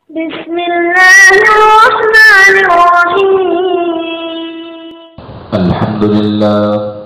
بسم الله الرحمن الرحيم الحمد لله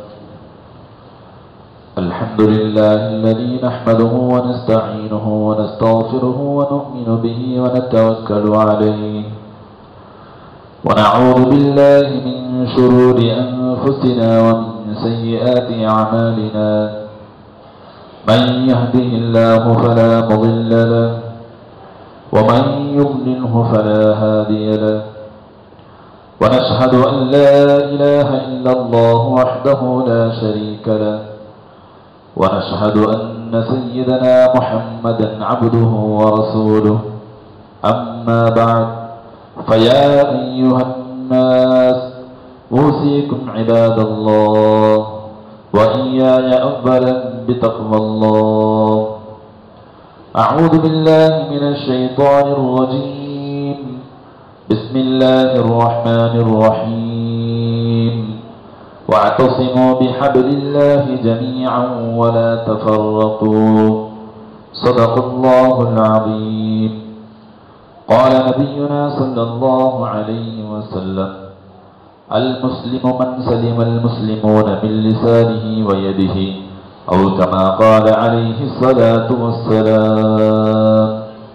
الحمد لله الذي نحمده ونستعينه ونستغفره ونؤمن به ونتوكل عليه ونعوذ بالله من شرور أنفسنا ومن سيئات أعمالنا من يهده الله فلا مضل له ومن يضلله فلا هادي له ونشهد أن لا إله إلا الله وحده لا شريك له ونشهد أن سيدنا محمدا عبده ورسوله أما بعد فيا أيها الناس أوصيكم عباد الله وإياي أولا بتقوى الله أعوذ بالله من الشيطان الرجيم بسم الله الرحمن الرحيم واعتصموا بحبل الله جميعا ولا تفرقوا صدق الله العظيم قال نبينا صلى الله عليه وسلم المسلم من سلم المسلمون من لسانه ويده أو كما قال عليه الصلاة والسلام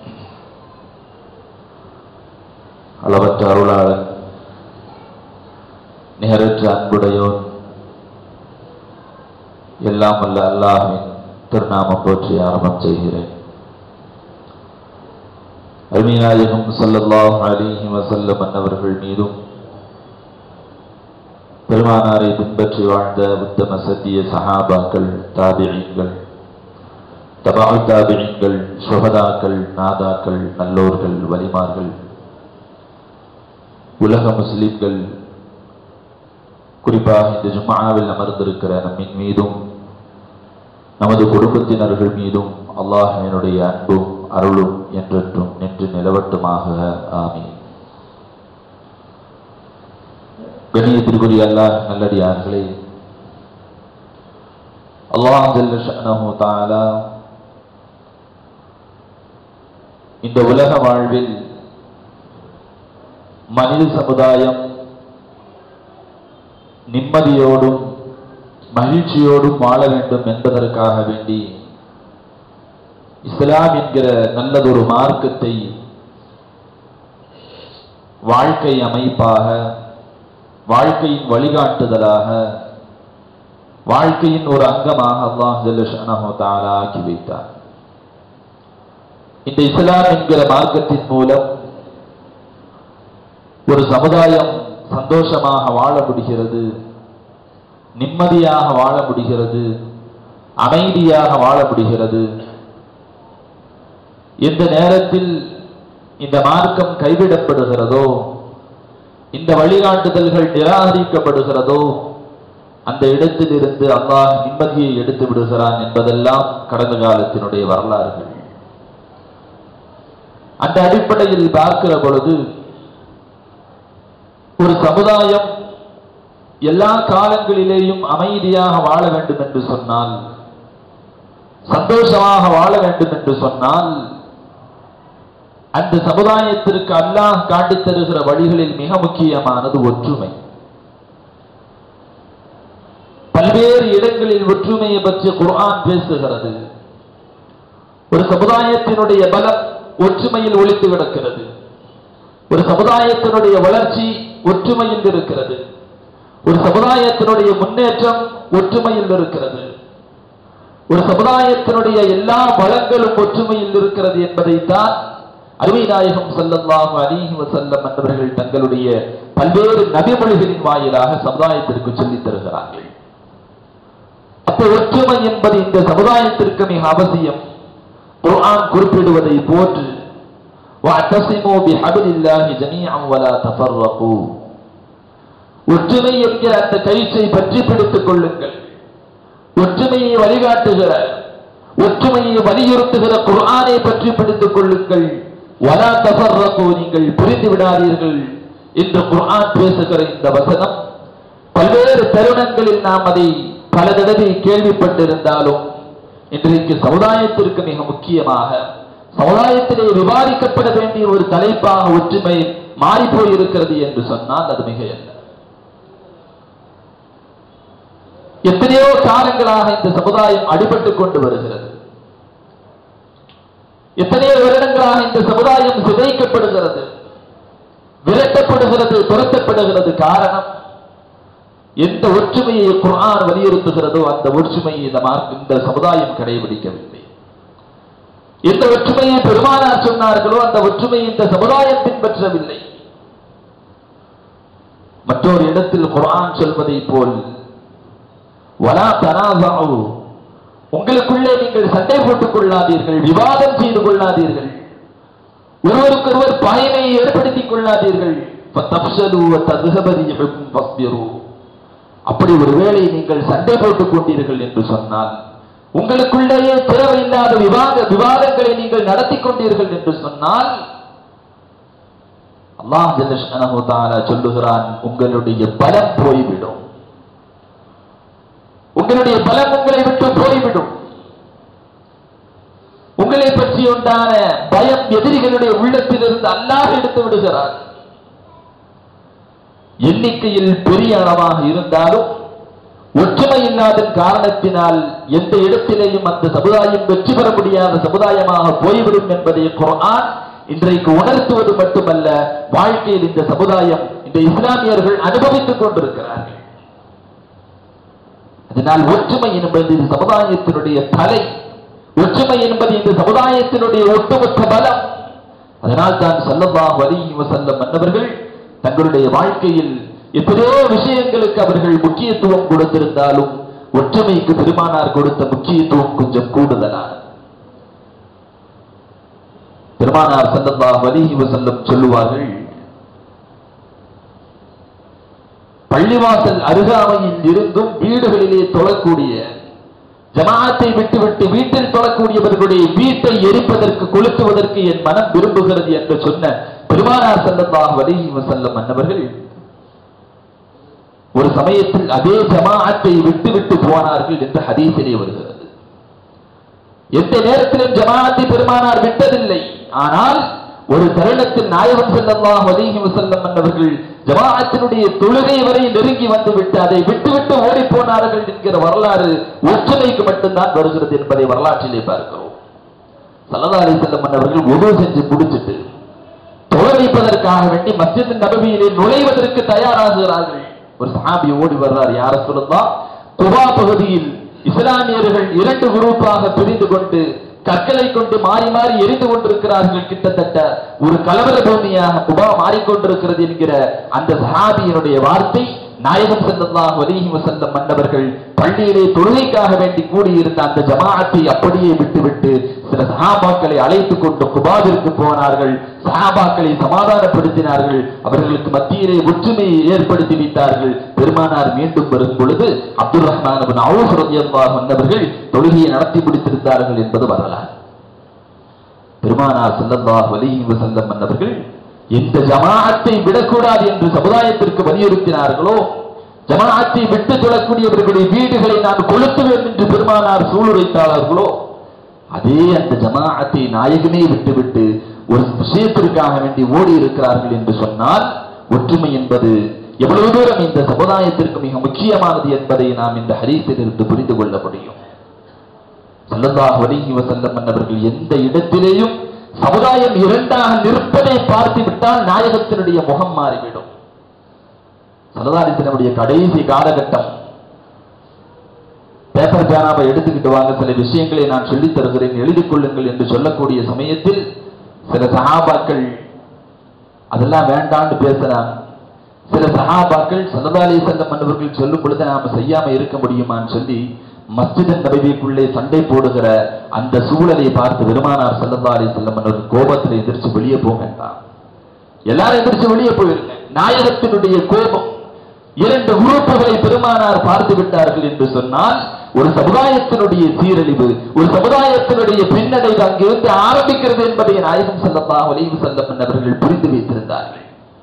அளவற்ற அருளாளன் நிகரற்ற அன்புடையோன் எல்லாம் வல்ல அல்லாஹ்வின் திருநாமம் போற்றி ஆரம்பம் செய்கிறேன் அருமைநாயகம் ஸல்லல்லாஹு அலைஹி வஸல்லம் அன்னவர்கள் மீதும் பெருமானாரை பின்பற்றி வாழ்ந்த உத்தம சத்திய சஹாபாக்கள் தாபியங்கள் தபால் தாபியங்கள் சுகதாக்கள் நாதாக்கள் நல்லோர்கள் வலிமார்கள் உலக முஸ்லிம்கள் குறிப்பாக இந்த ஜும்மாவில் அமர்ந்திருக்கிற நம்மின் மீதும் நமது குடும்பத்தினர்கள் மீதும் அல்லாஹினுடைய அன்பும் அருளும் என்றென்றும் நின்று நிலவட்டுமாக ஆமீன் கணியத்திற்குரிய அல்லாஹ் நல்லடியார்களே அல்லாஹ் ஜல்ல ஷஅனஹு தஆலா இந்த உலக வாழ்வில் மனித சமுதாயம் நிம்மதியோடும் மகிழ்ச்சியோடும் வாழ வேண்டும் என்பதற்காக வேண்டி இஸ்லாம் என்கிற நல்லதொரு மார்க்கத்தை வாழ்க்கை அமைப்பாக வாழ்க்கையின் வழிகாட்டுதலாக வாழ்க்கையின் ஒரு அங்கமாக அல்லாஹ் ஜல்லஷானஹு தஆலா ஆக்கி வைத்தார் இந்த இஸ்லாம் என்கிற மார்க்கத்தின் மூலம் ஒரு சமுதாயம் சந்தோஷமாக வாழ முடிகிறது நிம்மதியாக வாழ முடிகிறது அமைதியாக வாழ முடிகிறது எந்த நேரத்தில் இந்த மார்க்கம் கைவிடப்படுகிறதோ இந்த வழிகாட்டுதல்கள் நிராகரிக்கப்படுகிறதோ அந்த இடத்திலிருந்து அல்லாஹ் நிம்மதியை எடுத்து விடுகிறான் என்பதெல்லாம் கடந்த காலத்தினுடைய வரலாறுகள் அந்த அடிப்படையில் பார்க்கிற பொழுது ஒரு சமுதாயம் எல்லா காலங்களிலேயும் அமைதியாக வாழ வேண்டும் என்று சொன்னால் சந்தோஷமாக வாழ வேண்டும் என்று சொன்னால் அந்த சமுதாயத்திற்கு அல்லாஹ் காட்டித் தருகிற வழிகளில் மிக முக்கியமானது ஒற்றுமை பல்வேறு இடங்களில் ஒற்றுமையை பற்றி குர்ஆன் பேசுகிறது ஒரு சமுதாயத்தினுடைய பலம் ஒற்றுமையில் ஒழித்து கிடக்கிறது ஒரு சமுதாயத்தினுடைய வளர்ச்சி ஒற்றுமையில் இருக்கிறது ஒரு சமுதாயத்தினுடைய முன்னேற்றம் ஒற்றுமையில் இருக்கிறது ஒரு சமுதாயத்தினுடைய எல்லா வளங்களும் ஒற்றுமையில் இருக்கிறது என்பதைத்தான் அருமை நாயகம் ஸல்லல்லாஹு அலைஹி வஸல்லம் என்பவர்கள் தங்களுடைய பல்வேறு நபிமொழிகளின் வாயிலாக சமுதாயத்திற்கு சொல்லித் தருகிறார்கள் அப்ப ஒற்றுமை என்பது இந்த சமுதாயத்திற்கு மிக அவசியம் குர்ஆன் குறிப்பிடுவதை போன்று وَاعْتَصِمُوا بِحَبْلِ اللَّهِ جَمِيعًا وَلَا تَفَرَّقُوا ஒற்றுமை என்கிற அந்த கயிற்றை பற்றி பிடித்துக் கொள்ளுங்கள் ஒற்றுமையை வழிகாட்டுகிற ஒற்றுமையை வலியுறுத்துகிற குர்ஆனை பற்றி பிடித்துக் கொள்ளுங்கள் வலா தஃபர்ரகு நீங்கள் புரிந்து விடாதீர்கள் என்று குர்ஆன் பேசுகிற இந்த வசனம் பல்வேறு தருணங்களில் நாம் அதை பல தடவை கேள்விப்பட்டிருந்தாலும் இன்றைக்கு சமுதாயத்திற்கு மிக முக்கியமாக சமுதாயத்திலே விவாதிக்கப்பட வேண்டிய ஒரு தலைப்பாக ஒற்றுமை மாறி போயிருக்கிறது என்று சொன்னால் அது மிக அல்ல எத்தனையோ காலங்களாக இந்த சமுதாயம் அடிபட்டுக் கொண்டு வருகிறது எத்தனையோ வருடங்களாக இந்த சமுதாயம் சிதைக்கப்படுகிறது விரட்டப்படுகிறது துரத்தப்படுகிறது காரணம் எந்த ஒற்றுமையை குர்ஆன் வலியுறுத்துகிறதோ அந்த ஒற்றுமையை இந்த மார்க் இந்த சமுதாயம் கடைபிடிக்கவில்லை எந்த ஒற்றுமையை பெருமானார் சொன்னார்களோ அந்த ஒற்றுமையை இந்த சமுதாயம் பின்பற்றவில்லை மற்றொரு இடத்தில் குர்ஆன் சொல்வதை போல் வலா தனாசு உங்களுக்குள்ளே நீங்கள் சண்டை போட்டுக் கொள்ளாதீர்கள் விவாதம் செய்து கொள்ளாதீர்கள் ஒருவருக்கொருவர் பயனையை ஏற்படுத்திக் கொள்ளாதீர்கள் ஃபதப்சலு வதذهب ريحكم فاصبروا. அப்படி ஒருவேளை நீங்கள் சண்டை போட்டுக் கொண்டீர்கள் என்று சொன்னால் உங்களுக்குள்ளேயே தேவையில்லாத விவாத விவாதங்களை நீங்கள் நடத்தி கொண்டீர்கள் என்று சொன்னால் அல்லாஹ் ஜல்லஷானஹு தஆலா சொல்லுகிறான் உங்களுடைய பலம் போய்விடும் உங்களுடைய பலம் உங்களை விட்டு போய்விடும் உங்களை பற்றி உண்டான பயம் எதிரிகளுடைய உள்ளத்திலிருந்து அல்லாஹ் எடுத்து விடுகிறார் எண்ணிக்கையில் பெரிய அளவாக இருந்தாலும் ஒற்றுமை இல்லாத காரணத்தினால் எந்த இடத்திலேயும் அந்த சமுதாயம் வெற்றி பெற முடியாத சமுதாயமாக போய்விடும் என்பதை குர்ஆன் இன்றைக்கு உணர்த்துவது மட்டுமல்ல வாழ்க்கையில் இந்த சமுதாயம் இந்த இஸ்லாமியர்கள் அனுபவித்துக் கொண்டிருக்கிறார்கள் அதனால் ஒற்றுமை என்பது இந்த சமுதாயத்தினுடைய தலை ஒற்றுமை என்பது இந்த சமுதாயத்தினுடைய ஒட்டுமொத்த பலம் அதனால் தான் சல்லல்லாஹு அலைஹி வஸல்லம் மன்னவர்கள் தங்களுடைய வாழ்க்கையில் எத்தனையோ விஷயங்களுக்கு அவர்கள் முக்கியத்துவம் கொடுத்திருந்தாலும் ஒற்றுமைக்கு பெருமானார் கொடுத்த முக்கியத்துவம் கொஞ்சம் கூடுதலான பெருமானார் சல்லல்லாஹு அலைஹி வஸல்லம் சொல்லுவார்கள் பள்ளிவாசல் அருகாமையில் இருந்தும் வீடுகளிலே தொழக்கூடிய ஜமாத்தை விட்டுவிட்டு வீட்டில் தொழக்கூடியவர்களுடைய வீட்டை எரிப்பதற்கு கொளுத்துவதற்கு என் மனம் விரும்புகிறது என்று சொன்ன பெருமானார் செல்லல்லாஹு அலைஹி வஸல்லம் அன்னவர்கள் ஒரு சமயத்தில் அதே ஜமாஅத்தை விட்டுவிட்டு போனார்கள் என்று ஹதீஸிலே வருகிறது எந்த நேரத்திலும் ஜமாஅத்தை பெருமானார் விட்டதில்லை ஆனால் ஒரு தருணத்தில் நாயகம் ஸல்லல்லாஹு அலைஹி வஸல்லம் அன்னவர்கள் ஜமாஅத்தினுடைய தொழுகை வரை நெருங்கி வந்துவிட்டு அதை விட்டுவிட்டு ஓடி போனார்கள் என்கிற வரலாறு ஒற்றுமைக்கு மட்டும்தான் வருகிறது என்பதை வரலாற்றிலே பார்க்கிறோம் சல்லல்லாஹு அலைஹி வஸல்லம் அன்னவர்கள் உதவு செஞ்சு முடிச்சிட்டு தொலை வைப்பதற்காக வேண்டி மஸ்ஜித் நபவியிலே நுழைவதற்கு தயாராகிறார்கள் ஒரு சஹாபி ஓடி வர்றார் யார சொல்லலாம் குபா பகுதியில் இஸ்லாமியர்கள் இரண்டு குரூப்பாக பிரிந்து கொண்டு கற்களை கொண்டு மாறி மாறி எரிந்து கொண்டிருக்கிறார்கள் கிட்டத்தட்ட ஒரு கலவர பூமியாக குபா மாறிக்கொண்டிருக்கிறது என்கிற அந்த சஹாபியினுடைய வார்த்தை நாயகம் ஸல்லல்லாஹு அலைஹி வஸல்லம் மன்னவர்கள் பள்ளியிலே தொழுகைக்காக வேண்டி கூடியிருந்த அந்த ஜமாஅத்தை அப்படியே விட்டுவிட்டு சில சஹாபாக்களை அழைத்துக் கொண்டு குபாவிற்கு போனார்கள் சஹாபாக்களை சமாதானப்படுத்தினார்கள் அவர்களுக்கு மத்தியிலே ஒற்றுமையை ஏற்படுத்தி வைத்தார்கள் பெருமானார் மீண்டும் வரும் பொழுது அப்துல் ரஹ்மான் பின் அவுஃப் ரலியல்லாஹு அன்ஹு தொழுகையை நடத்தி முடித்திருந்தார்கள் என்பது வரலாறு பெருமானார் ஸல்லல்லாஹு அலைஹி வஸல்லம் அன்னவர்கள் எந்த ஜமாஅத்தை விடக்கூடாது என்று சமுதாயத்திற்கு வலியுறுத்தினார்களோ ஜமாஅத்தை விட்டு தொழக்கூடியவர்களுடைய வீடுகளை நான் கொளுத்துவேன் என்று பெருமானார் சூளுரைத்தார்களோ அதே அந்த ஜமாஅத்தை நாயகமே விட்டுவிட்டு ஒரு விஷயத்திற்காக வேண்டி ஓடி இருக்கிறார்கள் என்று சொன்னால் ஒற்றுமை என்பது எவ்வளவு தூரம் இந்த சமுதாயத்திற்கு மிக முக்கியமானது என்பதை நாம் இந்த ஹரீஸிலிருந்து புரிந்து கொள்ள முடியும் ஸல்லல்லாஹு அலைஹி வஸல்லம் அன்னவர்கள் எந்த இடத்திலேயும் சமுதாயம் இரண்டாக நிற்பதை பார்த்து விட்டால் நாயகத்தினுடைய முகம் மாறிவிடும் சரதாரிசனுடைய கடைசி காலகட்டம் பேப்பர் பேனாவை எடுத்துக்கிட்டு வாங்க சில விஷயங்களை நான் சொல்லித் தருகிறேன் எழுதிக் கொள்ளுங்கள் என்று சொல்லக்கூடிய சமயத்தில் சில சஹாபாக்கள் அதெல்லாம் வேண்டான்னு பேசுறாங்க சில சஹாபாக்கள் சல்லல்லாஹு அலைஹி வஸல்லம் அன்னவர்கள் சொல்லும் பொழுது நாம செய்யாம இருக்க முடியுமான்னு சொல்லி மஸ்ஜித் நபவிக்குள்ளே சண்டை போடுகிற அந்த சூழலை பார்த்து பெருமானார் சல்லல்லாஹு அலைஹி வஸல்லம் அன்னவர்கள் கோபத்தில் எதிர்த்து வெளியே போக வேண்டாம் எல்லாரும் எதிர்த்து வெளியே போயிருங்க நாயகத்தினுடைய கோபம் இரண்டு உறுப்புகளை பெருமானார் பார்த்து விட்டார்கள் என்று சொன்னால் ஒரு சமுதாயத்தினுடைய சீரழிவு ஒரு சமுதாயத்தினுடைய பின்னடைவு அங்கிருந்து ஆரம்பிக்கிறது என்பதை நாயகம் ஸல்லல்லாஹு அலைஹி வஸல்லம் அவர்கள் புரிந்து வைத்திருந்தார்கள்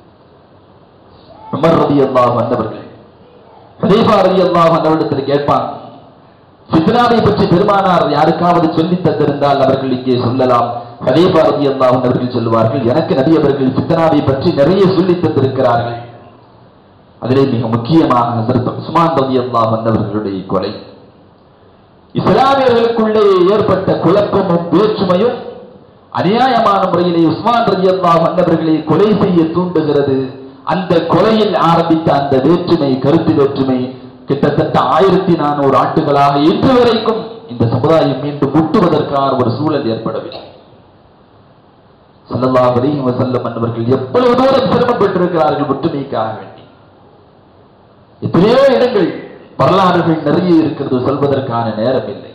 உமர் ரலியல்லாஹு அன்ஹவர்கள் ஹுதைஃபா ரலியல்லாஹு அன்ஹவரிடத்தில் கேட்பாங்க ஃபித்னாவை பற்றி பெருமானார் யாருக்காவது சொல்லி தந்திருந்தால் அவர்கள் இங்கே சொல்லலாம் கலீபா ரதி அவர்கள் சொல்லுவார்கள் எனக்கு நபி அவர்கள் ஃபித்னாவை பற்றி நிறைய சொல்லித் தந்திருக்கிறார்கள் அதிலே மிக முக்கியமாக ஹசரத் உஸ்மான் ரதி அல்லாஹ் வந்தவர்களுடைய கொலை இஸ்லாமியர்களுக்குள்ளே ஏற்பட்ட குழப்பமும் வேற்றுமையும் அநியாயமான முறையிலே உஸ்மான் ரதி அல்லாஹ் வந்தவர்களை கொலை செய்ய தூண்டுகிறது அந்த கொலையில் ஆரம்பித்த அந்த வேற்றுமை கருத்து வேற்றுமை கிட்டத்தட்ட ஆயிரத்தி நானூறு ஆண்டுகளாக இன்று வரைக்கும் இந்த சமுதாயம் மீண்டும் முட்டுவதற்கான ஒரு சூழல் ஏற்படவில்லை ஸல்லல்லாஹு அலைஹி வஸல்லம் என்பவர்கள் எவ்வளவு தூரம் சிரமப்பட்டிருக்கிறார்கள் ஒற்றுமைக்காக வேண்டி எத்தனையோ இடங்கள் வரலாறுகள் நிறைய இருக்கிறது சொல்வதற்கான நேரம் இல்லை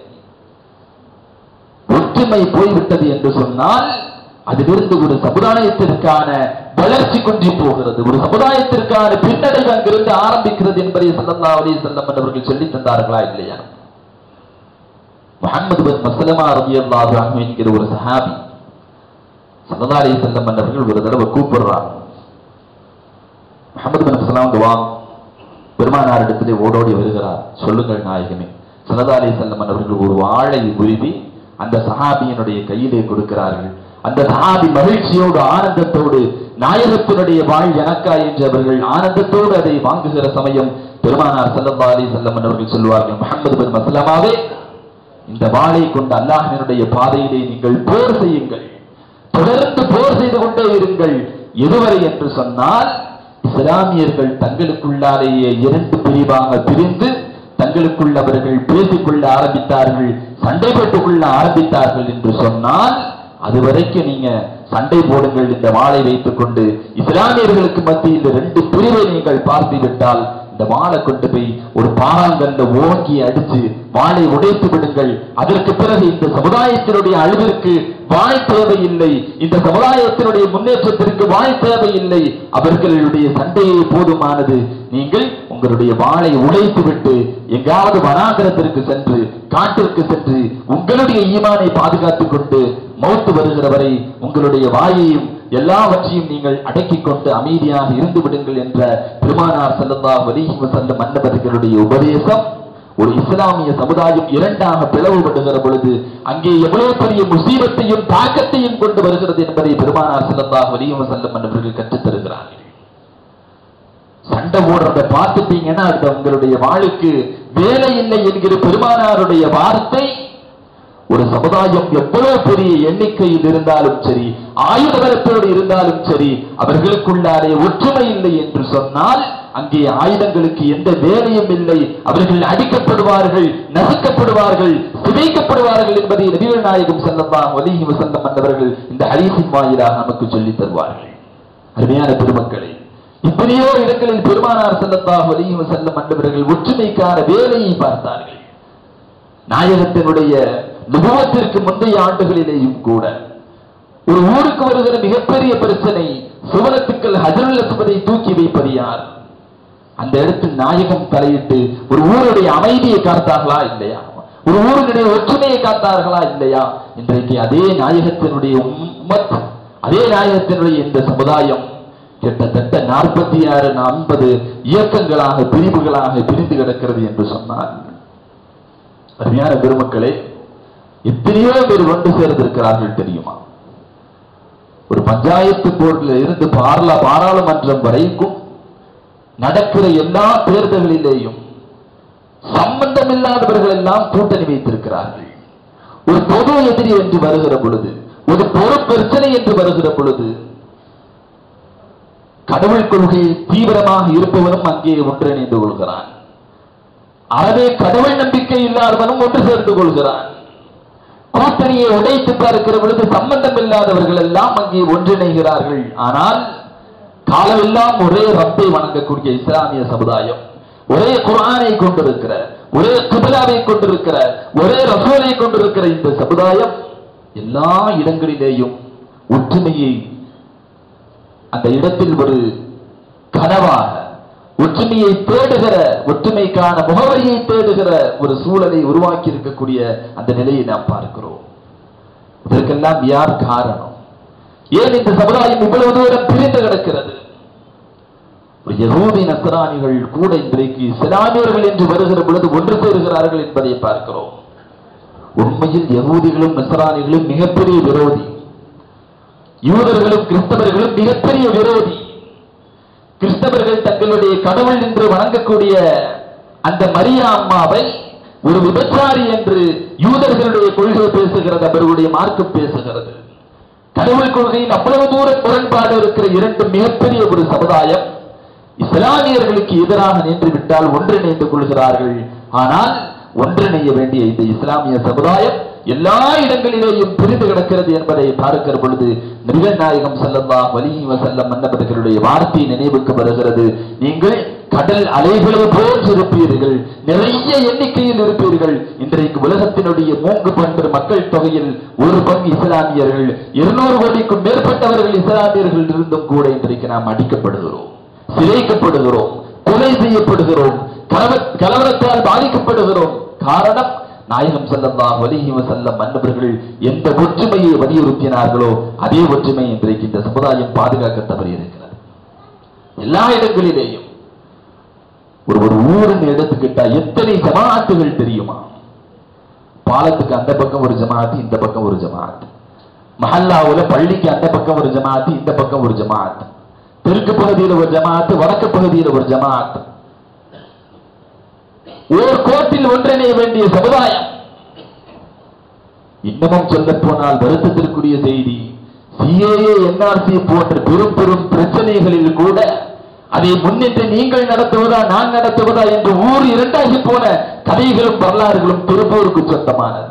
ஒற்றுமை போய்விட்டது என்று சொன்னால் அதிலிருந்து ஒரு சமுதாயத்திற்கான வளர்ச்சி குன்றி போகிறது ஒரு சமுதாயத்திற்கான பின்னடைவு அங்கிருந்து ஆரம்பிக்கிறது என்பதை ஸல்லல்லாஹு அலைஹி வஸல்லம் என்பவர்கள் சொல்லித் தந்தார்களா இல்லையா முஹம்மது பின் மஸ்லமா ரலியல்லாஹு அன்ஹு என்கிற ஒரு சஹாபி ஸல்லல்லாஹு அலைஹி வஸல்லம் என்பவர்கள் ஒரு தடவை கூப்பிடுறாங்க முஹம்மது பின் மஸ்லமா துவா பெருமானாரிடத்திலே ஓடோடி வருகிறார் சொல்லுங்கள் நாயகமே ஸல்லல்லாஹு அலைஹி வஸல்லம் என்பவர்கள் ஒரு வாளை உருவி அந்த சஹாபியினுடைய கையிலே கொடுக்கிறார்கள் அந்த சஹாபி மகிழ்ச்சியோடு ஆனந்தத்தோடு நாயகத்தினுடைய வாழ் எனக்கா என்று அவர்கள் ஆனந்தத்தோடு அதை வாங்குகிற சமயம் பெருமானார் ஸல்லல்லாஹு அலைஹி வஸல்லம் அவர்கள் சொல்வார்கள் முஹம்மது பின் மஸ்லமாவே இந்த வாளை கொண்டு அல்லாஹ்வினுடைய பாதையிலே நீங்கள் போர் செய்யுங்கள் தொடர்ந்து போர் செய்து கொண்டே இருங்கள் எதுவரை என்று சொன்னால் இஸ்லாமியர்கள் தங்களுக்குள்ளாலேயே இரண்டு பிரிவாக பிரிந்து தங்களுக்குள் அவர்கள் பேசிக்கொள்ள ஆரம்பித்தார்கள் சண்டை போட்டுக் கொள்ள ஆரம்பித்தார்கள் என்று சொன்னால் அதுவரைக்கும் நீங்க சண்டை போடுங்கள் இந்த வாளை வைத்துக் கொண்டு இஸ்லாமியர்களுக்கு மத்தியில் இந்த ரெண்டு பிரிவை நீங்கள் பார்த்து விட்டால் இந்த வாளை கொண்டு போய் ஒரு பாறாங்கல்ல ஓங்கி அடிச்சு வாளை உடைத்து விடுங்கள் அதற்கு பிறகு இந்த சமுதாயத்தினுடைய அழிவிற்கு வாய் தேவையில்லை இந்த சமுதாயத்தினுடைய முன்னேற்றத்திற்கு வாய் தேவையில்லை அவர்களுடைய சண்டையே போதுமானது நீங்கள் உங்களுடைய வாளை உடைத்து விட்டு எங்காவது வனாகரத்திற்கு சென்று காட்டிற்கு சென்று உங்களுடைய ஈமானை பாதுகாத்துக் கொண்டு மௌத்து வருகிற வரை உங்களுடைய வாயையும் எல்லாவற்றையும் நீங்கள் அடக்கிக் கொண்டு அமைதியாக இருந்து விடுங்கள் என்ற பெருமானார் ஸல்லல்லாஹு அலைஹி வஸல்லம் மன்னவர்களுடைய உபதேசம் ஒரு இஸ்லாமிய சமுதாயம் இரண்டாக பிளவுபடுகிற பொழுது அங்கே எவ்வளவு பெரிய முசீபத்தையும் தாக்கத்தையும் கொண்டு வருகிறது என்பதை பெருமானார் ஸல்லல்லாஹு அலைஹி வஸல்லம் மன்னவர்கள் கற்றுத் தருகிறார்கள் சண்டை போடுறத பார்த்துட்டீங்கன்னா அது உங்களுடைய வாளுக்கு வேலை இல்லை என்கிற பெருமானாருடைய வார்த்தை ஒரு சமுதாயம் எவ்வளவு பெரிய எண்ணிக்கையில் இருந்தாலும் சரி ஆயுத பலத்தோடு இருந்தாலும் சரி அவர்களுக்குள்ளாரே ஒற்றுமை இல்லை என்று சொன்னால் அங்கே ஆயுதங்களுக்கு எந்த வேலையும் இல்லை அவர்கள் அடிக்கப்படுவார்கள் நசுக்கப்படுவார்கள் சிதைக்கப்படுவார்கள் என்பதை நபிகள் நாயகம் செல்லலாம் வலிஹி வசல்லம் என்பவர்கள் இந்த ஹரீசின் வாயிலாக நமக்கு சொல்லித் தருவார்கள் அருமையான பெருமக்களே இத்தனையோ இடங்களில் பெருமானார் செல்லத்தாக வலிஹி வசல்லம் என்பவர்கள் ஒற்றுமைக்கான வேலையை பார்த்தார்கள் நாயகத்தினுடைய நுபவத்திற்கு முந்தைய ஆண்டுகளிலேயும் கூட ஒரு ஊருக்கு வருகிற மிகப்பெரிய பிரச்சனை சுவனத்துக்கள் ஹஜருல் அஸ்வதை தூக்கி வைப்பது யார் அந்த இடத்தில் நாயகம் தலையிட்டு ஒரு ஊருடைய அமைதியை காத்தார்களா இல்லையா ஒரு ஊருடைய ஒற்றுமையை காத்தார்களா இல்லையா இன்றைக்கு அதே நாயகத்தினுடைய உம்மத் அதே நாயகத்தினுடைய இந்த சமுதாயம் கிட்டத்தட்ட நாற்பத்தி ஆறு ஐம்பது இயக்கங்களாக பிரிவுகளாக பிரிந்து கிடக்கிறது என்று சொன்னார் அருமையான பெருமக்களே எத்தனையோ பேர் ஒன்று சேர்ந்திருக்கிறார்கள் தெரியுமா ஒரு பஞ்சாயத்து போர்டில் இருந்து பார்லா பாராளுமன்றம் வரைக்கும் நடக்கிற எல்லா தேர்தல்களிலேயும் சம்பந்தமில்லாதவர்கள் எல்லாம் கூட்டணி வைத்திருக்கிறார்கள் ஒரு பொது எதிரி என்று வருகிற பொழுது ஒரு பொது பிரச்சனை என்று வருகிற பொழுது கடவுள் கொள்கையில் தீவிரமாக இருப்பவனும் அங்கே ஒன்றிணைந்து கொள்கிறான் அறவே கடவுள் நம்பிக்கை இல்லாதவனும் ஒன்று சேர்ந்து கொள்கிறான் கூட்டணியை உடைத்து பார்க்கிற பொழுது சம்பந்தம் இல்லாதவர்கள் எல்லாம் அங்கே ஒன்றிணைகிறார்கள் ஆனால் காலமெல்லாம் ஒரே ரப்பை வணங்கக்கூடிய இஸ்லாமிய சமுதாயம் ஒரே குர்ஆனை கொண்டிருக்கிற ஒரே குபலாவை கொண்டிருக்கிற ஒரே ரசூலை கொண்டிருக்கிற இந்த சமுதாயம் எல்லா இடங்களிலேயும் ஒற்றுமையை அந்த இடத்தில் ஒரு கனவாக ஒற்றுமையை தேடுகிற ஒற்றுமைக்கான முகவரியை தேடுகிற ஒரு சூழலை உருவாக்கி இருக்கக்கூடிய அந்த நிலையை நாம் பார்க்கிறோம் இதற்கெல்லாம் யார் காரணம் ஏன் இந்த சமுதாயம் இவ்வளவு தூரம் பிரிந்து கிடக்கிறது ஒரு யகூதி நசராணிகள் கூட இன்றைக்கு இஸ்லாமியர்கள் என்று வருகிற பொழுது ஒன்று சேருகிறார்கள் என்பதை பார்க்கிறோம் உண்மையில் யகூதிகளும் நசராணிகளும் மிகப்பெரிய விரோதி யூதர்களும் கிறிஸ்தவர்களும் மிகப்பெரிய விரோதி கிறிஸ்தவர்கள் தங்களுடைய கடவுள் என்று வணங்கக்கூடிய அந்த மரியா அம்மாவை ஒரு விபச்சாரி என்று யூதர்களுடைய கொள்கை பேசுகிறது அவர்களுடைய மார்க்கம் பேசுகிறது கடவுள் கொள்கையின் அவ்வளவு தூர முரண்பாடு இருக்கிற இரண்டு மிகப்பெரிய ஒரு சமுதாயம் இஸ்லாமியர்களுக்கு எதிராக நின்று விட்டால் ஒன்றிணைந்து கொள்கிறார்கள் ஆனால் ஒன்றிணைய வேண்டிய இந்த இஸ்லாமிய சமுதாயம் எல்லா இடங்களிலேயும் பிரிந்து கிடக்கிறது என்பதை பார்க்கிற பொழுது நபிகள் நாயகம் ஸல்லல்லாஹு அலைஹி வஸல்லம் மன்னவர்களுடைய வார்த்தை நினைவுக்கு வருகிறது நீங்கள் கடல் அலைகளை போல் இருப்பீர்கள் நிறைய எண்ணிக்கையில் இருப்பீர்கள் இன்றைக்கு உலகத்தினுடைய மூன்று பன்று மக்கள் தொகையில் ஒரு பங்கு இஸ்லாமியர்கள் இருநூறு கோடிக்கும் மேற்பட்டவர்கள் இஸ்லாமியர்கள் இருந்தும் கூட இன்றைக்கு நாம் அடிக்கப்படுகிறோம் சிதைக்கப்படுகிறோம் கொலை செய்யப்படுகிறோம் கலவ- கலவரத்தால் பாதிக்கப்படுகிறோம் காரணம் நாயகம் ஸல்லல்லாஹு அலைஹி வஸல்லம் மன்னவர்கள் எந்த ஒற்றுமையை வலியுறுத்தினார்களோ அதே ஒற்றுமை இன்றைக்கு இந்த சமுதாயம் பாதுகாக்க தவறி இருக்கிறது எல்லா இடங்களிலேயும் ஒரு ஒரு ஊருன்னு எடுத்துக்கிட்டா எத்தனை ஜமாத்துகள் தெரியுமா பாலத்துக்கு அந்த பக்கம் ஒரு ஜமாத்து இந்த பக்கம் ஒரு ஜமாத் மஹல்லாவுல பள்ளிக்கு அந்த பக்கம் ஒரு ஜமாத்து இந்த பக்கம் ஒரு ஜமாத் தெற்கு பகுதியில் ஒரு ஜமாத்து வடக்கு பகுதியில் ஒரு ஜமாத் ஓர் கோட்டில் ஒன்றிணைய வேண்டிய சமுதாயம் இன்னமும் சொல்ல போனால் வருத்தத்திற்குரிய செய்தி சிஏஏ என்ஆர்சி போன்ற பெரும் பெரும் பிரச்சனைகளில் கூட அதை முன்னிட்டு நீங்கள் நடத்துவதா நான் நடத்துவதா என்று ஊர் இரண்டாகி போன கதைகளும் வரலாறுகளும் திருப்பூருக்கு சொந்தமானது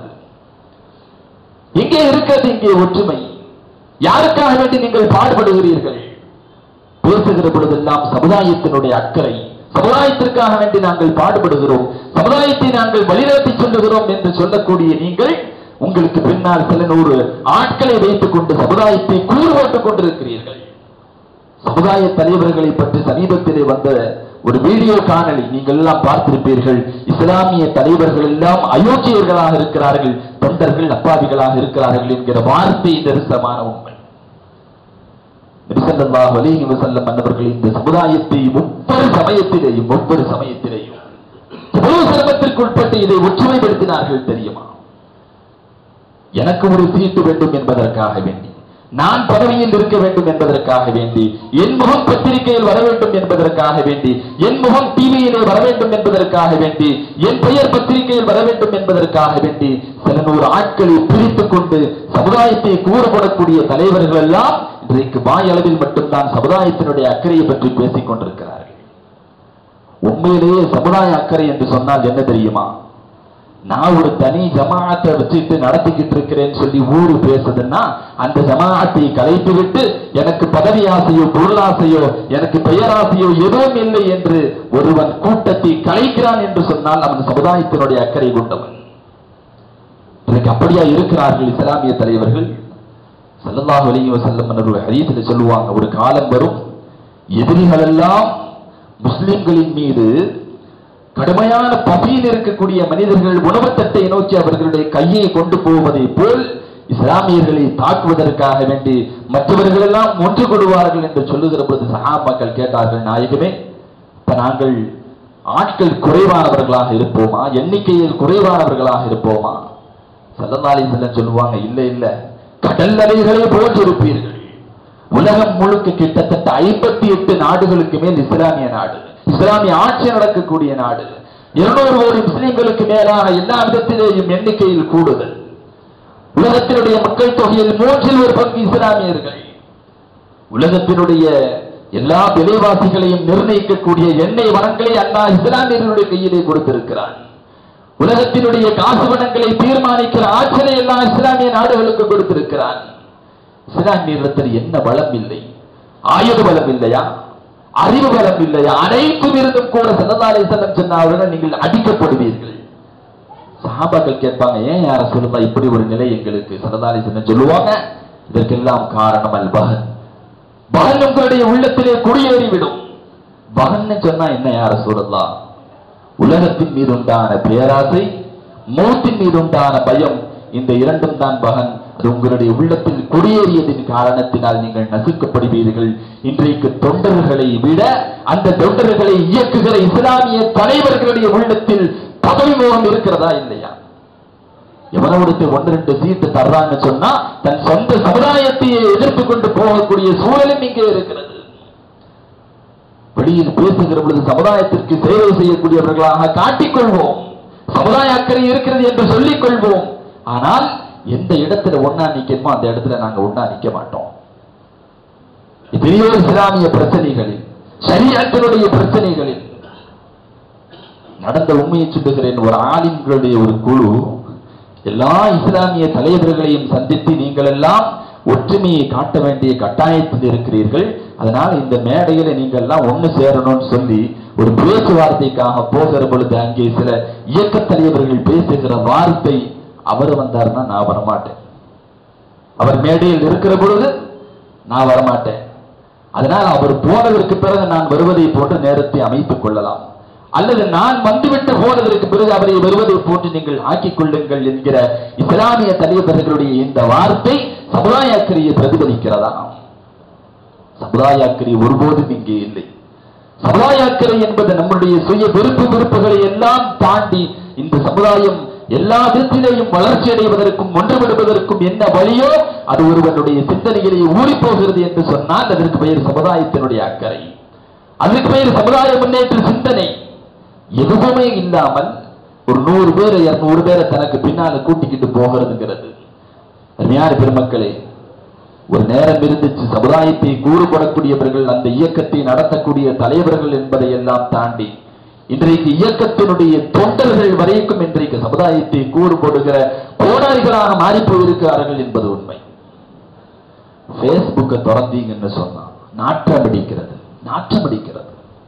எங்கே இருக்கிறது இங்கே ஒற்றுமை யாருக்காக வேண்டி நீங்கள் பாடுபடுகிறீர்கள் பேசுகிற பொழுதெல்லாம் சமுதாயத்தினுடைய அக்கறை சமுதாயத்திற்காக வேண்டி நாங்கள் பாடுபடுகிறோம் சமுதாயத்தை நாங்கள் வழிநடத்தி சொல்லுகிறோம் என்று சொல்லக்கூடிய நீங்கள் உங்களுக்கு பின்னால் சில நூறு ஆட்களை வைத்துக் கொண்டு சமுதாயத்தை கூறு போட்டுக் கொண்டிருக்கிறீர்கள் சமுதாய தலைவர்களை பற்றி சமீபத்திலே வந்த ஒரு வீடியோ காணொளி நீங்கள் எல்லாம் பார்த்திருப்பீர்கள் இஸ்லாமிய தலைவர்கள் எல்லாம் அயோக்கியர்களாக இருக்கிறார்கள் தொண்டர்கள் அப்பாவிகளாக இருக்கிறார்கள் என்கிற வார்த்தை தரிசனமான உண்மை நபிசல்லாஹு அலைஹி வஸல்லம் அன்னவர்கள் இந்த சமுதாயத்தை ஒவ்வொரு சமயத்திலேயும் ஒவ்வொரு சமயத்திலேயும் எவ்வளவு சிரமத்திற்கு உட்பட்டு இதை ஒற்றுமைப்படுத்தினார்கள் தெரியுமா எனக்கு ஒரு சீட்டு வேண்டும் என்பதற்காக வேண்டி நான் பதவியில் இருக்க வேண்டும் என்பதற்காக வேண்டி என் முகம் பத்திரிகையில் வர வேண்டும் என்பதற்காக வேண்டி என் முகம் டிவியிலே வர வேண்டும் என்பதற்காக வேண்டி என் பெயர் பத்திரிகையில் வர வேண்டும் என்பதற்காக வேண்டி சில நூறு ஆட்களை பிரித்துக் கொண்டு சமுதாயத்தை கூறப்படக்கூடிய தலைவர்கள் எல்லாம் இன்றைக்கு வாயளவில் மட்டும்தான் சமுதாயத்தினுடைய அக்கறையை பற்றி பேசிக் கொண்டிருக்கிறார்கள் உண்மையிலேயே சமுதாய அக்கறை என்று சொன்னால் என்ன தெரியுமா நான் ஒரு தனி ஜமாஅத்தை வச்சுட்டு நடத்திக்கிட்டு இருக்கிறேன்னு சொல்லி ஊரு பேசுதுன்னா அந்த ஜமாஅத்தை கலைத்து விட்டு எனக்கு பதவி ஆசையோ பொருளாசையோ எனக்கு பெயராசையோ எதுவும் இல்லை என்று ஒருவன் கூட்டத்தை கலைக்கிறான் என்று சொன்னால் அவன் சமுதாயத்தினுடைய அக்கறை கொண்டவன் இன்றைக்கு அப்படியா இருக்கிறார்கள் இஸ்லாமிய தலைவர்கள் ஸல்லல்லாஹு அலைஹி வஸல்லம் என்ற ஒரு ஹதீஸில் சொல்லுவாங்க ஒரு காலம் வரும் எதிரிகள் எல்லாம் முஸ்லிம்களின் மீது கடுமையான பசியில் இருக்கக்கூடிய மனிதர்கள் உணவுத்தட்டை நோக்கி அவர்களுடைய கையை கொண்டு போவதை போல் இஸ்லாமியர்களை தாக்குவதற்காக வேண்டி மற்றவர்கள் எல்லாம் ஒன்று கொள்வார்கள் என்று சொல்லுகிற பொழுது சஹாபாக்கள் கேட்டார்கள் நாயகமே இப்ப நாங்கள் ஆட்கள் குறைவானவர்களாக இருப்போமா எண்ணிக்கையில் குறைவானவர்களாக இருப்போமா சல்லல்லாஹு செல்லம் சொல்லுவாங்க இல்ல இல்ல கடல் அலைகளை போன்று இருப்பீர்கள் உலகம் முழுக்க கிட்டத்தட்ட ஐம்பத்தி எட்டு நாடுகளுக்கு மேல் இஸ்லாமிய நாடு இஸ்லாமிய ஆட்சி நடக்கக்கூடிய நாடு இருநூறு கோடி முஸ்லிம்களுக்கு மேலான எல்லா விதத்திலேயும் எண்ணிக்கையில் கூடுதல் உலகத்தினுடைய மக்கள் தொகையில் மூன்றில் ஒரு பங்கு இஸ்லாமியர்கள் உலகத்தினுடைய எல்லா விலைவாசிகளையும் நிர்ணயிக்கக்கூடிய எண்ணெய் வளங்களை அல்லாஹ் இஸ்லாமியர்களுடைய கையிலே கொடுத்திருக்கிறான் உலகத்தினுடைய காசு வளங்களை தீர்மானிக்கிற ஆற்றலை எல்லாம் இஸ்லாமிய நாடுகளுக்கு கொடுத்திருக்கிறான் இஸ்லாமியத்தில் என்ன வளம் இல்லை ஆயுத பலம் இல்லையா அறிவு பலம் இல்லையா அனைத்தும் இருந்தும் கூட சல்லல்லாஹு செல்லம் சொன்னார்கள் நீங்கள் அடிக்கப்படுவீர்கள் சஹாபாக்கள் கேட்பாங்க ஏன் யார சொல்லுதா இப்படி ஒரு நிலை எங்களுக்கு சல்லல்லாஹு செல்லம் சொல்லுவாங்க இதற்கெல்லாம் காரணம் அல் பகன் பகன் உங்களுடைய உள்ளத்திலே குடியேறிவிடும் பகன்னு சொன்னா என்ன யார சொல்லலாம் உலகத்தின் மீது உண்டான பேராசை மௌத்தின் மீது உண்டான பயம் இந்த இரண்டும் தான் பகன் அது உங்களுடைய உள்ளத்தில் குடியேறியதின் காரணத்தினால் நீங்கள் நசுக்கப்படுவீர்கள் இன்றைக்கு தொண்டர்களை விட அந்த தொண்டர்களை இயக்குகிற இஸ்லாமிய தலைவர்களுடைய உள்ளத்தில் பதவி மோகம் இருக்கிறதா இல்லையா எவனோ ஒருத்தர் ஒன்று ரெண்டு சீட்டு தர்றான்னு சொன்னா தன் சொந்த சமுதாயத்தையே எதிர்த்து கொண்டு போகக்கூடிய சூழலும் இங்கே இருக்கிறது வெளியில் பேசுகிற பொழுது சமுதாயத்திற்கு சேவை செய்யக்கூடியவர்களாக காட்டிக்கொள்வோம் சமுதாய அக்கறை இருக்கிறது என்று சொல்லிக் கொள்வோம் ஆனால் எந்த இடத்துல ஒண்ணா நிக்கணுமோ அந்த இடத்துல நாங்க ஒண்ணா நிக்க மாட்டோம் பெரியோர் இஸ்லாமிய பிரச்சனைகளில் ஷரியத்தினுடைய பிரச்சனைகளில் நடந்த உண்மையை சொல்லுகிறேன் ஒரு ஆலிம்களுடைய ஒரு குழு எல்லா இஸ்லாமிய தலைவர்களையும் சந்தித்து நீங்கள் எல்லாம் ஒற்றுமையை காட்ட வேண்டிய கட்டாயத்தில் இருக்கிறீர்கள் அதனால் இந்த மேடையில நீங்கள் எல்லாம் ஒண்ணு சேரணும்னு சொல்லி ஒரு பேச்சுவார்த்தைக்காக போகிற பொழுது அங்கே சில இயக்க தலைவர்கள் பேசுகிற வார்த்தை அவர் வந்தாருன்னா நான் வரமாட்டேன் அவர் மேடையில் இருக்கிற பொழுது நான் வரமாட்டேன் அதனால் அவர் போனதற்கு பிறகு நான் வருவதை போன்ற நேரத்தை அமைத்துக் கொள்ளலாம் அல்லது நான் வந்துவிட்டு போனதற்கு பிறகு அவரை வருவதை போன்று நீங்கள் ஆக்கிக் கொள்ளுங்கள் என்கிற இஸ்லாமிய தலைவர்களுடைய இந்த வார்த்தை சமுதாய அக்கறையை பிரதிபலிக்கிறதா சமுதாய அக்கறை ஒருபோதும் இங்கே இல்லை சமுதாய அக்கறை என்பது நம்முடைய சுய விருப்பு விருப்புகளை எல்லாம் தாண்டி இந்த சமுதாயம் எல்லா விதத்திலேயும் வளர்ச்சி அடைவதற்கும் ஒன்றுபடுவதற்கும் என்ன வழியோ அது ஒருவனுடைய சிந்தனையிலே ஊறி போகிறது என்று சொன்னால் அதற்கு பெயர் சமுதாயத்தினுடைய அக்கறை அதற்கு பெயர் சமுதாய முன்னேற்ற சிந்தனை எதுவுமே இல்லாமல் ஒரு நூறு பேரை இருநூறு பேரை தனக்கு பின்னால கூட்டிக்கிட்டு போகிறதுங்கிறது அருமையான பெருமக்களே ஒரு நேரம் இருந்துச்சு சமுதாயத்தை கூறுபடக்கூடியவர்கள் அந்த இயக்கத்தை நடத்தக்கூடிய தலைவர்கள் என்பதை எல்லாம் தாண்டி இன்றைக்கு இயக்கத்தினுடைய தொண்டர்கள் வரைக்கும் இன்றைக்கு சமுதாயத்தை கூறுபடுகிற கோடாரிகளாக மாறி போயிருக்கிறார்கள் என்பது உண்மை பேஸ்புக்கை திறந்தீங்கன்னு சொன்னா நாற்றம் அடிக்கிறது நாற்றம் அடிக்கிறது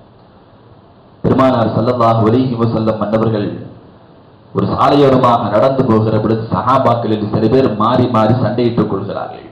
பெருமானார் ஸல்லல்லாஹு அலைஹி வஸல்லம் மன்னவர்கள் ஒரு சாலையோரமாக நடந்து போகிற பொழுது சஹாபாக்களில் சில பேர் மாறி மாறி சண்டையிட்டுக் கொள்கிறார்கள்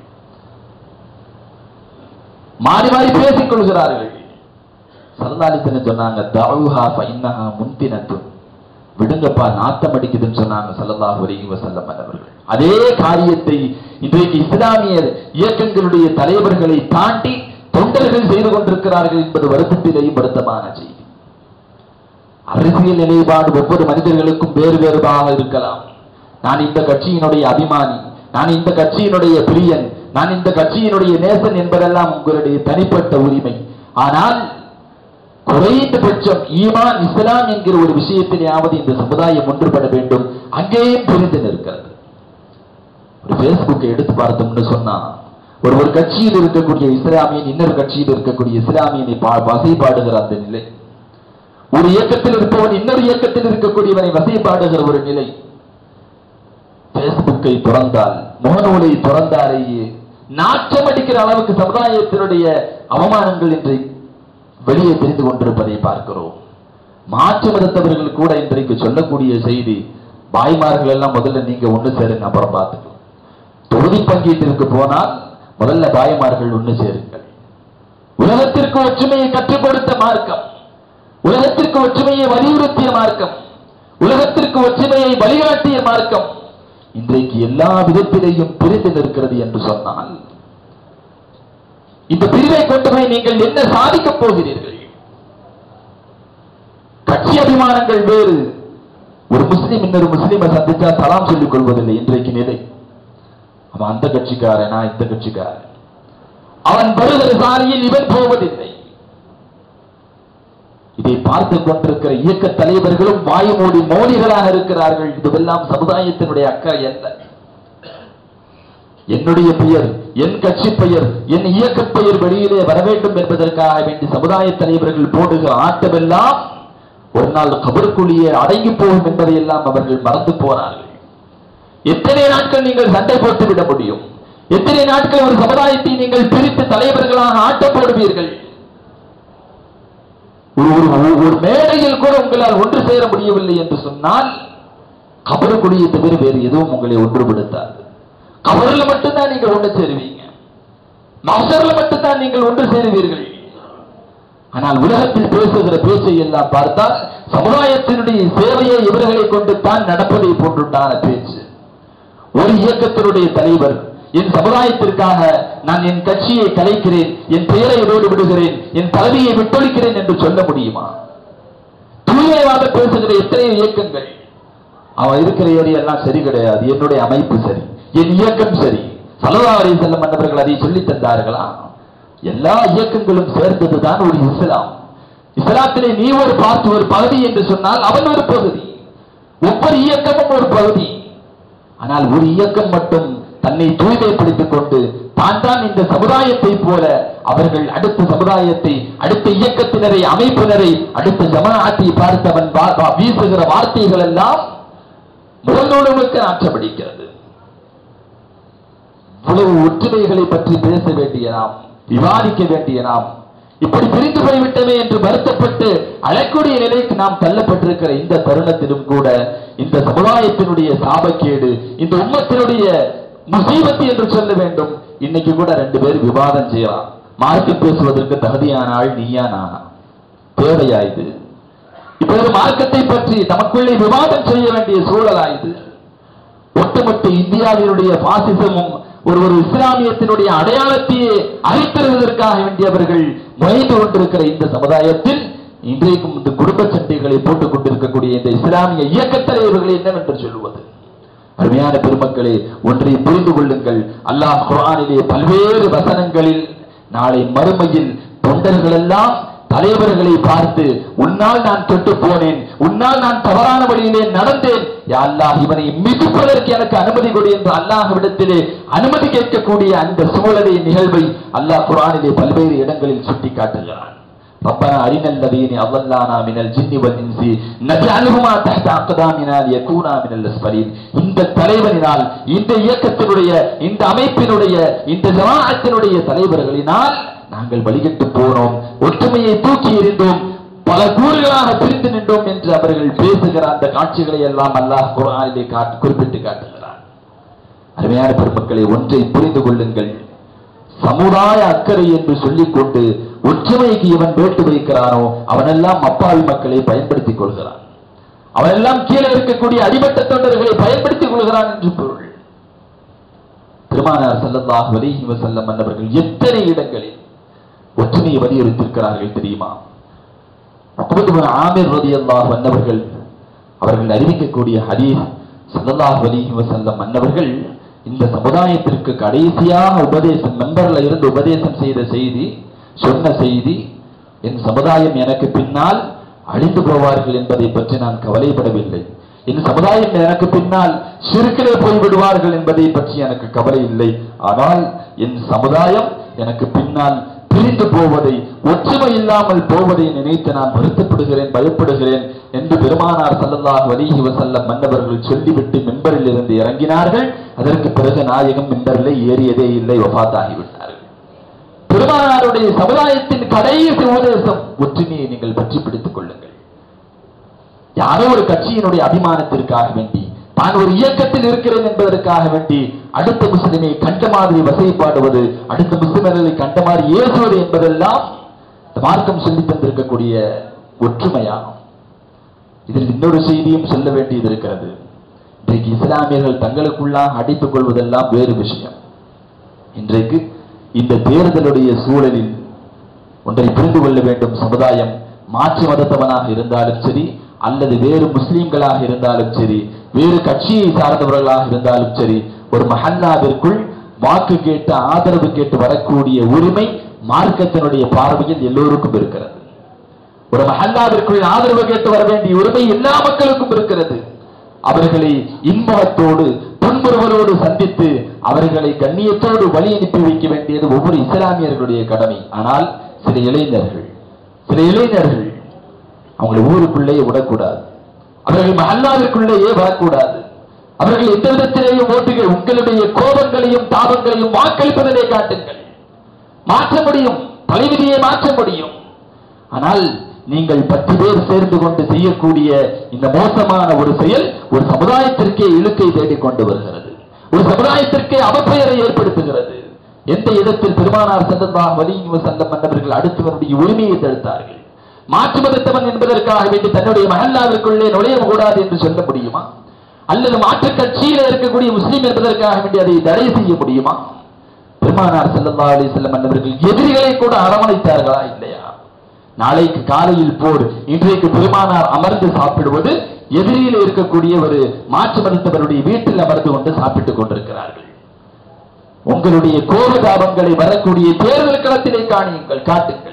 மாறி மாறி பேசிக் கொள்கிறார்கள் சல்லல்லாஹு சொன்னாங்க தவுஹா ஃபைன்னஹா முன்தினத்துன் விடுங்கப்பா நாத்தம் அடிக்குதுன்னு சொன்னாங்க ஸல்லல்லாஹு அலைஹி வஸல்லம் அவர்கள் அதே காரியத்தை இன்றைக்கு இஸ்லாமிய இயக்கங்களுடைய தலைவர்களை தாண்டி தொண்டர்கள் செய்து கொண்டிருக்கிறார்கள் என்பது வருத்தத்திலேயும் வருத்தமான செய்தி அரசியல் நிலைப்பாடு ஒவ்வொரு மனிதர்களுக்கும் வேறு வேறுபாக இருக்கலாம் நான் இந்த கட்சியினுடைய அபிமானி நான் இந்த கட்சியினுடைய பிரியன் நான் இந்த கட்சியினுடைய நேசன் என்பதெல்லாம் உங்களுடைய தனிப்பட்ட உரிமை ஆனால் குறைந்தபட்சம் ஈமான் இஸ்லாம் என்கிற ஒரு விஷயத்திலேயாவது இந்த சமுதாயம் ஒன்றுபட வேண்டும் அங்கேயும் பிரிந்து நிற்கிறது ஒரு பேஸ்புக்கை எடுத்து பார்த்தோம்னு சொன்னா ஒரு ஒரு கட்சியில் இருக்கக்கூடிய இஸ்லாமியன் இன்னொரு கட்சியில் இருக்கக்கூடிய இஸ்லாமியனை பா- வசைபாடுகிற அந்த நிலை ஒரு இயக்கத்தில் இருப்பவன் இன்னொரு இயக்கத்தில் இருக்கக்கூடியவனை வசைபாடுகிற ஒரு நிலை பேஸ்புக்கை துறந்தால் முகநூலை துறந்தாலேயே நாற்றம் அடிக்கிற அளவுக்கு சமுதாயத்தினுடைய அவமானங்கள் இன்று வெளியே தெரிந்து கொண்டிருப்பதை பார்க்கிறோம் மாற்று மதத்தவர்கள் கூட இன்றைக்கு சொல்லக்கூடிய செய்தி பாய்மார்கள் எல்லாம் முதல்ல நீங்க ஒண்ணு சேருங்க அப்புறம் பார்த்துக்கலாம் தொகுதி பங்கீட்டிற்கு போனால் முதல்ல பாய்மார்கள் ஒண்ணு சேருங்கள் உலகத்திற்கு ஒற்றுமையை கற்றுக் கொடுத்த மார்க்கம் உலகத்திற்கு ஒற்றுமையை வலியுறுத்திய மார்க்கம் உலகத்திற்கு ஒற்றுமையை வழிகாட்டிய மார்க்கம் இன்றைக்கு எல்லா விதத்திலேயும் பிரிந்து நிற்கிறது என்று சொன்னால் இந்த பிரிவை கொண்டு போய் நீங்கள் என்ன சாதிக்கப் போகிறீர்கள் கட்சி அபிமானங்கள் வேறு ஒரு முஸ்லீம் இன்னொரு முஸ்லீமை சந்திச்சா சலாம் சொல்லிக் கொள்வதில்லை இன்றைக்கு நிலை அவன் அந்த கட்சிக்காரன் நான் இந்த கட்சிக்காரன் அவன் வருகிற சாலையில் இவன் போவதில்லை இதை பார்த்து கொண்டிருக்கிற இயக்க தலைவர்களும் வாய் மூடி மௌனிகளாக இருக்கிறார்கள் இதுவெல்லாம் சமுதாயத்தினுடைய அக்கறை அல்ல என்னுடைய பெயர் என் கட்சி பெயர் என் இயக்க பெயர் வெளியிலே வர வேண்டும் என்பதற்காக வேண்டி சமுதாய தலைவர்கள் போடுகிற ஆட்டமெல்லாம் ஒரு நாள் கபருக்குள்ளேயே அடங்கி போகும் என்பதையெல்லாம் அவர்கள் மறந்து போனார்கள் எத்தனை நாட்கள் நீங்கள் சண்டை போட்டு விட முடியும் எத்தனை நாட்கள் ஒரு சமுதாயத்தை நீங்கள் பிரித்து தலைவர்களாக ஆட்டம் போடுவீர்கள் ஒரு ஒரு ஒரு மேடையில் கூட உங்களால் ஒன்று சேர முடியவில்லை என்று சொன்னால் கபருக்குடியை தவிர வேறு எதுவும் உங்களை ஒன்றுபடுத்தாது கபரில் மட்டும்தான் நீங்கள் ஒன்று சேருவீங்க மசரில் மட்டும்தான் நீங்கள் ஒன்று சேருவீர்கள் ஆனால் உலகத்தில் பேசுகிற பேச்சை எல்லாம் பார்த்தால் சமுதாயத்தினுடைய சேவையை இவர்களை கொண்டு தான் நடப்பதை போன்றுண்டான பேச்சு ஒரு இயக்கத்தினுடைய தலைவர் என் சமுதாயத்திற்காக நான் என் கட்சியை கலைக்கிறேன் என் பெயரை இதோடு விடுகிறேன் என் தலைவியை விட்டொழிக்கிறேன் என்று சொல்ல முடியுமா தூய்மையாக பேசுகிற எத்தனையோ இயக்கங்கள் அவன் இருக்கிற ஏரியா எல்லாம் சரி கிடையாது என்னுடைய அமைப்பு சரி என் இயக்கம் சரி சல்லல்லாஹு அலைஹி வஸல்லம் மன்னவர்கள் அதை சொல்லி தந்தார்களா எல்லா இயக்கங்களும் சேர்ந்ததுதான் ஒரு இஸ்லாம் இஸ்லாத்திலே நீ ஒரு பார்த்து ஒரு பகுதி என்று சொன்னால் அவன் ஒரு பகுதி ஒவ்வொரு இயக்கமும் ஒரு பகுதி ஆனால் ஒரு இயக்கம் மட்டும் தன்னை தூய்மைப்படுத்திக் கொண்டு தான் தான் இந்த சமுதாயத்தை போல அவர்கள் அடுத்த சமுதாயத்தை அடுத்த இயக்கத்தினரை அமைப்பினரை அடுத்த ஜமாஅத்தை பார்த்தவன் வா- வா- வீசுகிற வார்த்தைகள் எல்லாம் முகநூலுக்கு நாற்றமடிக்கிறது இவ்வளவு ஒற்றுமைகளை பற்றி பேச வேண்டிய நாம் விவாதிக்க வேண்டிய நாம் இப்படி பிரிந்து போய்விட்டமே என்று வருத்தப்பட்டு அழக்கூடிய நிலைக்கு நாம் தள்ளப்பட்டிருக்கிற இந்த தருணத்திலும் கூட இந்த சமுதாயத்தினுடைய சாபக்கேடு இந்த உம்மத்தினுடைய முசீபத்து என்று சொல்ல வேண்டும் இன்னைக்கு கூட ரெண்டு பேர் விவாதம் செய்யலாம் மார்க்கம் பேசுவதற்கு தகுதியான ஆள் நீயா நானா தேவையா இது இப்பொழுது மார்க்கத்தை பற்றி நமக்குள்ளே விவாதம் செய்ய வேண்டிய சூழலா இது ஒட்டுமொத்த இந்தியாவினுடைய பாசிசமும் ஒரு ஒரு இஸ்லாமியத்தினுடைய அடையாளத்தையே அழித்தருவதற்காக வேண்டியவர்கள் முயன்று கொண்டிருக்கிற இந்த சமுதாயத்தில் இன்றைக்கும் இந்த குடும்ப சண்டைகளை போட்டுக் கொண்டிருக்கக்கூடிய இந்த இஸ்லாமிய இயக்கத் தலைவர்கள் என்னவென்று சொல்லுவது அருமையான பெருமக்களே ஒன்றை புரிந்து கொள்ளுங்கள் அல்லாஹ் குர்ஆனிலே பல்வேறு வசனங்களில் நாளை மறுமையில் தொண்டர்கள் எல்லாம் தலைவர்களை பார்த்து உன்னால் நான் கெட்டு போனேன் உன்னால் நான் தவறான வழியிலே நடந்தேன் யா அல்லாஹ் இவனை மிதிப்பதற்கு எனக்கு அனுமதி கொடு என்று அல்லாஹ்விடத்திலே அனுமதி கேட்கக்கூடிய அந்த சூழலை நிகழ்வை அல்லாஹ் குர்ஆனிலே பல்வேறு இடங்களில் சுட்டி காட்டுகிறான் ربنا أرنا الذين أضلانا من الجن والإنس نجعلهما تحت أقدامنا ليكونا من الأسفلين இந்த தலைவனினால் இந்த இயக்கத்தினுடைய இந்த அமைப்பினுடைய இந்த ஜமாஅத்தினுடைய தலைவர்களினால் நாங்கள் வழிகட்டு போனோம் ஒற்றுமையை தூக்கி எறிந்தோம் பல கூறுகளாக பிரிந்து நின்றோம் என்று அவர்கள் பேசுகிற அந்த காட்சிகளை எல்லாம் அல்லாஹ் குர்ஆனிலே காட்டு குறிப்பிட்டு காட்டுகிறார் அருமையான பெருமக்களை ஒன்றை புரிந்து கொள்ளுங்கள் சமுதாய அக்கறை என்று சொல்லிக்கொண்டு ஒற்றுமைக்கு இவன் வேட்டு வைக்கிறானோ அவனெல்லாம் அப்பாவி மக்களை பயன்படுத்திக் கொள்கிறான் அவனெல்லாம் கீழே இருக்கக்கூடிய அடிமட்ட தொண்டர்களை பயன்படுத்திக் கொள்கிறான் என்று பொருள் பெருமானார் ஸல்லல்லாஹு அலைஹி வஸல்லம் மன்னவர்கள் எத்தனை இடங்களில் ஒற்றுமையை வலியுறுத்தியிருக்கிறார்கள் தெரியுமா உக்பத் பின் ஆமிர் ரலியல்லாஹு அன்னவர்கள் அவர்கள் அறிவிக்கக்கூடிய ஹதீஸ் ஸல்லல்லாஹு அலைஹி வஸல்லம் மன்னவர்கள் இந்த சமுதாயத்திற்கு கடைசியாக உபதேசம் மெம்பர்ல இருந்து உபதேசம் செய்த செய்தி சொன்ன செய்தி என் சமுதாயம் எனக்கு பின்னால் அழிந்து போவார்கள் என்பதை பற்றி நான் கவலைப்படவில்லை என் சமுதாயம் எனக்கு பின்னால் சிறுக்கிலே போய் விடுவார்கள் என்பதை பற்றி எனக்கு கவலை இல்லை ஆனால் என் சமுதாயம் எனக்கு பின்னால் பிரிந்து போவதை ஒற்றுமை இல்லாமல் போவதை நினைத்து நான் வருத்தப்படுகிறேன் பயப்படுகிறேன் என்று பெருமானார் ஸல்லல்லாஹு அலைஹி வஸல்லம் மன்னவர்கள் சொல்லிவிட்டு மெம்பரில் இருந்து இறங்கினார்கள் அதற்கு பிறகு நாயகம் மெம்பரில் ஏறியதே இல்லை வஃபாத்தாகிவிட்டார்கள் பெருமானாருடைய சமுதாயத்தின் கடைசி உபதேசம் ஒற்றுமையை நீங்கள் பற்றி பிடித்துக் கொள்ளுங்கள் யாரோ ஒரு கட்சியினுடைய அபிமானத்திற்காக வேண்டி தான் ஒரு இயக்கத்தில் இருக்கிறேன் என்பதற்காக வேண்டி அடுத்த முஸ்லிமை கண்ட மாதிரி வசைப்பாடுவது அடுத்த முஸ்லிமர்களை கண்ட மாதிரி ஏசுவது என்பதெல்லாம் இந்த மார்க்கம் சொல்லி தந்திருக்கக்கூடிய ஒற்றுமையாகும் இதில் இன்னொரு செய்தியும் சொல்ல வேண்டியது இருக்கிறது இன்றைக்கு இஸ்லாமியர்கள் தங்களுக்குள்ளாக அடித்துக் கொள்வதெல்லாம் வேறு விஷயம் இன்றைக்கு இந்த தேர்தலுடைய சூழலில் ஒன்றை புரிந்து கொள்ள வேண்டும் சமுதாயம் மாற்று மதத்தவனாக இருந்தாலும் சரி அல்லது வேறு முஸ்லிம்களாக இருந்தாலும் சரி வேறு கட்சியை சார்ந்தவர்களாக இருந்தாலும் சரி ஒரு மஹல்லாவிற்குள் வாக்கு கேட்டு ஆதரவு கேட்டு வரக்கூடிய உரிமை மார்க்கத்தினுடைய பார்வையில் எல்லோருக்கும் இருக்கிறது ஒரு மஹல்லாவிற்குள் ஆதரவு கேட்டு வர வேண்டிய உரிமை எல்லா மக்களுக்கும் இருக்கிறது அவர்களை இன்பத்தோடு துன்புறுவலோடு சந்தித்து அவர்களை கண்ணியத்தோடு வழி அனுப்பி வைக்க வேண்டியது ஒவ்வொரு இஸ்லாமியர்களுடைய கடமை ஆனால் சில இளைஞர்கள் சில இளைஞர்கள் அவங்களை ஊருக்குள்ளேயே விடக்கூடாது அவர்கள் மஹல்லாவிற்குள்ளேயே வரக்கூடாது அவர்கள் எந்த விதத்திலேயும் ஓட்டுகள் உங்களுடைய கோபங்களையும் தாபங்களையும் வாக்களிப்பதிலே காட்டுங்கள் மாற்ற முடியும் தலைவிதியை மாற்ற முடியும் ஆனால் நீங்கள் பத்து பேர் சேர்ந்து கொண்டு செய்யக்கூடிய இந்த மோசமான ஒரு செயல் ஒரு சமுதாயத்திற்கே இழுக்கை தேடிக் கொண்டு வருகிறது ஒரு சமுதாயத்திற்கே அவப்பெயரை ஏற்படுத்துகிறது எந்த இடத்தில் பெருமானார் செல்லலாம் வலியுவ செல்லம் மன்னவர்கள் அடுத்தவருடைய உரிமையை தடுத்தார்கள் மாற்று மதத்தவன் என்பதற்காக வேண்டி தன்னுடைய மஹல்லாவிற்குள்ளே நுழைய கூடாது என்று சொல்ல முடியுமா அல்லது மாற்றுக் கட்சியில இருக்கக்கூடிய முஸ்லீம் என்பதற்காக வேண்டி அதை தடை செய்ய முடியுமா பெருமானார் ஸல்லல்லாஹு அலைஹி வஸல்லம் என்பவர்கள் எதிரிகளை கூட அரவணைத்தார்களா இல்லையா நாளைக்கு காலையில் போர் இன்றைக்கு பெருமானார் அமர்ந்து சாப்பிடுவது எதிரியில் இருக்கக்கூடிய ஒரு மாற்று மதத்தவருடைய வீட்டில் அமர்ந்து கொண்டு சாப்பிட்டுக் கொண்டிருக்கிறார்கள் உங்களுடைய கோபதாபங்களை வரக்கூடிய தேர்தல் களத்திலே காணியுங்கள் காட்டுங்கள்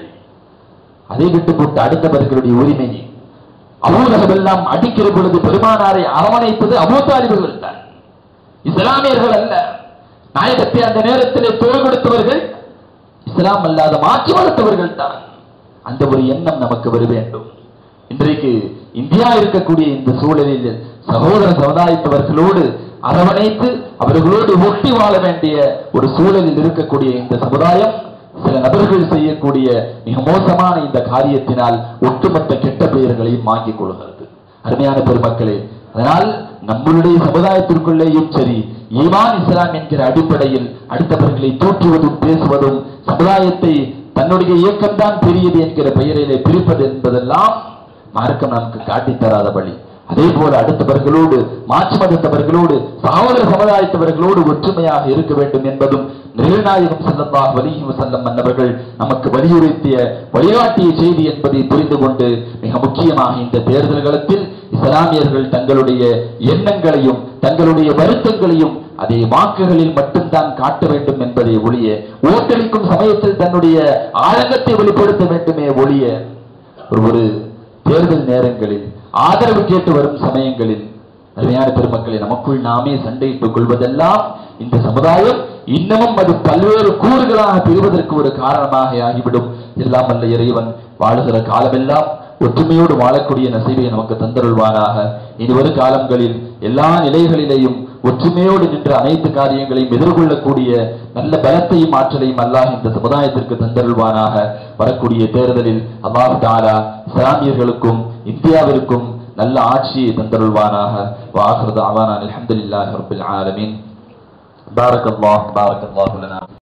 அதை விட்டு போட்டு அடுத்தவர்களுடைய உரிமையை அபூலகமெல்லாம் அடிக்கிற பொழுது பெருமானாரை அரவணைப்பது அபூதாலிபர்கள் தான் இஸ்லாமியர்கள் அல்ல நாயகத்தை அந்த நேரத்திலே தோல் கொடுத்தவர்கள் இஸ்லாம் அல்லாத மாற்று மறுத்தவர்கள் தான் அந்த ஒரு எண்ணம் நமக்கு வர வேண்டும் இன்றைக்கு இந்தியா இருக்கக்கூடிய இந்த சூழலில் சகோதர சமுதாயத்தவர்களோடு அரவணைத்து அவர்களோடு ஒட்டி வாழ வேண்டிய ஒரு சூழலில் இருக்கக்கூடிய இந்த சமுதாயம் சில நபர்கள் செய்யக்கூடிய மிக மோசமான இந்த காரியத்தினால் ஒட்டுமொத்த கெட்ட பெயர்களையும் வாங்கிக் கொள்கிறது அருமையான பெருமக்களே அதனால் நம்மளுடைய சமுதாயத்திற்குள்ளேயும் சரி ஈமான் இஸ்லாம் என்கிற அடிப்படையில் அடுத்தவர்களை தூற்றுவதும் பேசுவதும் சமுதாயத்தை தன்னுடைய இயக்கம்தான் பெரியது என்கிற பெயரிலே பிரிப்பது என்பதெல்லாம் மார்க்கம் நமக்கு காட்டித் தராத வழி அதே போல அடுத்தவர்களோடு மாற்று மதத்தவர்களோடு சகோதர சமுதாயத்தவர்களோடு ஒற்றுமையாக இருக்க வேண்டும் என்பதும் நிர்நாயகம் செல்லத்தாக வலியும் செல்லம் மன்னவர்கள் நமக்கு வலியுறுத்திய வழிகாட்டிய செய்தி என்பதை புரிந்து கொண்டு மிக முக்கியமாக இந்த தேர்தல் களத்தில் இஸ்லாமியர்கள் தங்களுடைய எண்ணங்களையும் தங்களுடைய வருத்தங்களையும் அதை வாக்குகளில் மட்டும்தான் காட்ட வேண்டும் என்பதை ஒழிய ஓட்டளிக்கும் சமயத்தில் தன்னுடைய ஆழங்கத்தை வெளிப்படுத்த வேண்டுமே ஒழிய ஒரு ஒரு தேர்தல் நேரங்களில் ஆதரவு கேட்டு வரும் சமயங்களில் அருமையான பெருமக்களை நமக்குள் நாமே சண்டையிட்டுக் கொள்வதெல்லாம் இந்த சமுதாயம் இன்னமும் அது பல்வேறு கூறுகளாக பிரிவதற்கு ஒரு காரணமாக ஆகிவிடும் எல்லாம் அல்ல இறைவன் வாழுகிற காலமெல்லாம் ஒற்றுமையோடு வாழக்கூடிய நசீவை நமக்கு தந்தருள்வானாக இனி வரும் காலங்களில் எல்லா நிலைகளிலேயும் ஒற்றுமையோடு நின்ற அனைத்து காரியங்களையும் எதிர்கொள்ளக்கூடிய நல்ல பலத்தையும் ஆற்றலையும் அல்லாஹ் இந்த சமுதாயத்திற்கு தந்தருள்வானாக வரக்கூடிய தேர்தலில் அல்லாஹ் தாலா இஸ்லாமியர்களுக்கும் இந்தியாவிற்கும் நல்ல ஆட்சியை தந்தருள்வானாக வாஹ்ரது அவானான் அல்ஹம்துலில்லாஹி ரப்பில் ஆலமீன் பாரக் அல்லாஹ் பாரக் அல்லாஹ் லனா